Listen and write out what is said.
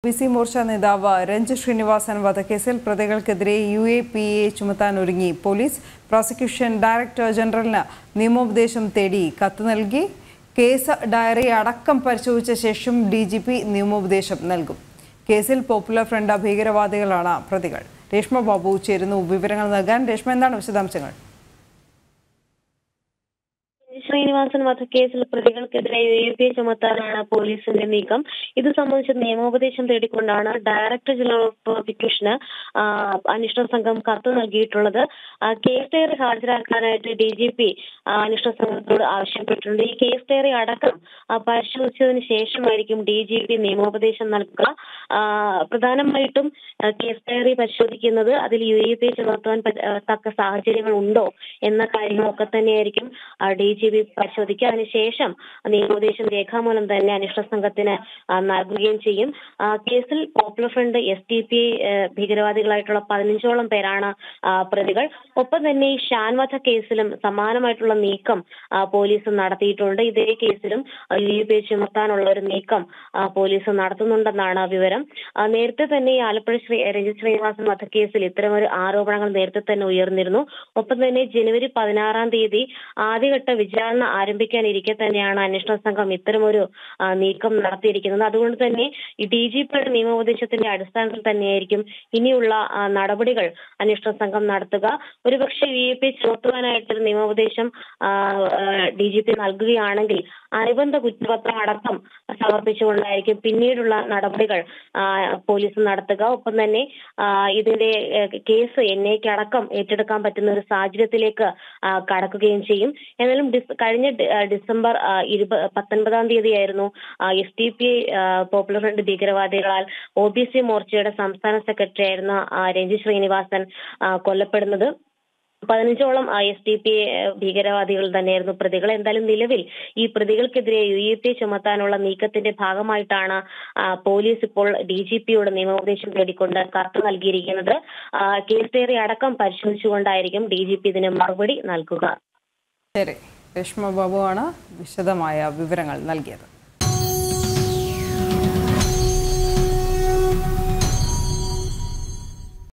P C Morcha നേതാവ് രഞ്ജ് ശ്രീനിവാസൻ വധക്കേസിൽ പ്രതികൾക്കെതിരെ യു എ പി എ ചുമത്താനൊരുങ്ങി പോലീസ് പ്രോസിക്യൂഷൻ ഡയറക്ടർ ജനറലിന് നിയമോപദേശം തേടി കത്ത് നൽകി കേസ് ഡയറി അടക്കം പരിശോധിച്ച ശേഷം ഡി ജി പി നിയമോപദേശം നൽകും കേസിൽ പോപ്പുലർ ഫ്രണ്ട് ഭീകരവാദികളാണ് പ്രതികൾ രേഷ്മ ബാബു ചേരുന്നു വിവരങ്ങൾ നൽകാൻ രേഷ്മ എന്താണ് വിശദാംശങ്ങൾ ശ്രീനിവാസൻ വധക്കേസിൽ പ്രതികൾക്കെതിരെ യു എ പി ചുമത്താനാണ് പോലീസിന്റെ നീക്കം ഇത് സംബന്ധിച്ച് നിയമോപദേശം തേടിക്കൊണ്ടാണ് ഡയറക്ടർ ജനറൽ ഓഫ് പ്രോസിക്യൂഷന് ആ, അന്വേഷണ സംഘം കത്ത് നൽകിയിട്ടുള്ളത് ആ, കേസ് ഡയറി ഹാജരാക്കാനായിട്ട് ഡി ജി പി അന്വേഷണ സംഘത്തോട് ആവശ്യപ്പെട്ടിട്ടുണ്ട് ഈ കേസ് ഡയറി അടക്കം ആ, പരിശോധിച്ചതിന് ശേഷമായിരിക്കും ഡി ജി പി നിയമോപദേശം നൽകുക ആ, പ്രധാനമായിട്ടും ആ, കേസ് ഡയറി പരിശോധിക്കുന്നത് അതിൽ യു എ പി ചുമത്താൻ പറ്റ- ആ, തക്ക സാഹചര്യങ്ങൾ ഉണ്ടോ എന്ന കാര്യങ്ങളൊക്കെ തന്നെയായിരിക്കും ഡി ജി പി പരിശോധിക്കുക അതിനുശേഷം നിയമോപദേശം രേഖാമൂലം തന്നെ അന്വേഷണ സംഘത്തിന് ആ, നൽകുകയും ചെയ്യും ആ, കേസിൽ Popular Front S T P ഭീകരവാദികളായിട്ടുള്ള പതിനഞ്ചോളം പേരാണ് ആ, പ്രതികൾ ഒപ്പം തന്നെ ഈ ഷാൻവധ കേസിലും സമാനമായിട്ടുള്ള നീക്കം ആ, പോലീസ് നടത്തിയിട്ടുണ്ട് ഇതേ കേസിലും യു എ പി ചുമത്താനുള്ള ഒരു നീക്കം ആ, പോലീസ് നടത്തുന്നുണ്ടെന്നാണ് വിവരം ആ, നേരത്തെ തന്നെ ഈ ആലപ്പുഴ ശ്രീ രഞ്ജിത് ശ്രീനിവാസൻ വധക്കേസിൽ ഇത്തരമൊരു ആരോപണങ്ങൾ നേരത്തെ തന്നെ ഉയർന്നിരുന്നു ഒപ്പം തന്നെ ജനുവരി പതിനാറാം തീയതി ആദ്യഘട്ട വിചാരണ ആരംഭിക്കാനിരിക്കെ തന്നെയാണ് അന്വേഷണ സംഘം ഇത്തരമൊരു ആ, നീക്കം നടത്തിയിരിക്കുന്നത് അതുകൊണ്ട് തന്നെ ഈ ഡി ജി പിയുടെ നിയമോപദേശത്തിന്റെ അടിസ്ഥാനത്തിൽ തന്നെയായിരിക്കും ഇനിയുള്ള ആ, നടപടികൾ അന്വേഷണ സംഘം നടത്തുക ഒരുപക്ഷെ വി എ പി ചുമത്തുവാനായിട്ടൊരു നിയമോപദേശം ഡി ജി പി നൽകുകയാണെങ്കിൽ അനുബന്ധ കുറ്റപത്രം അടക്കം സമർപ്പിച്ചുകൊണ്ടായിരിക്കും പിന്നീടുള്ള നടപടികൾ ആ, പോലീസ് നടത്തുക ഒപ്പം തന്നെ ആ, ഇതിന്റെ ഏഹ്, കേസ് എൻ ഐക്ക് അടക്കം ഏറ്റെടുക്കാൻ പറ്റുന്ന ഒരു സാഹചര്യത്തിലേക്ക് ആ, കടക്കുകയും ചെയ്യും എന്നാലും ഡിസ് കഴിഞ്ഞ ഡി- ആ, ഡിസംബർ ആ, ഇരുപ പത്തൊൻപതാം തീയതിയായിരുന്നു S T P Popular Front ഭീകരവാദികളാൽ ഒ ബി സി മോർച്ചയുടെ സംസ്ഥാന സെക്രട്ടറി ആയിരുന്ന ആ, രഞ്ജി ശ്രീനിവാസൻ ആ, കൊല്ലപ്പെടുന്നത് പതിനഞ്ചോളം എസ് ഡി പി ഭീകരവാദികൾ തന്നെയായിരുന്നു പ്രതികൾ എന്തായാലും നിലവിൽ ഈ പ്രതികൾക്കെതിരെ യു എ പി ചുമത്താനുള്ള നീക്കത്തിന്റെ ഭാഗമായിട്ടാണ് ആ, പോലീസ് ഇപ്പോൾ ഡി ജി പിയോട് നിയമോപദേശം തേടിക്കൊണ്ട് കത്ത് നൽകിയിരിക്കുന്നത് ആ, കേസ് ഡയറി അടക്കം പരിശോധിച്ചുകൊണ്ടായിരിക്കും ഡി ജി പി ഇതിന് മറുപടി നൽകുക ശരി രേഷ്മ ബാബുവാണ് വിശദമായ വിവരങ്ങൾ നൽകിയത്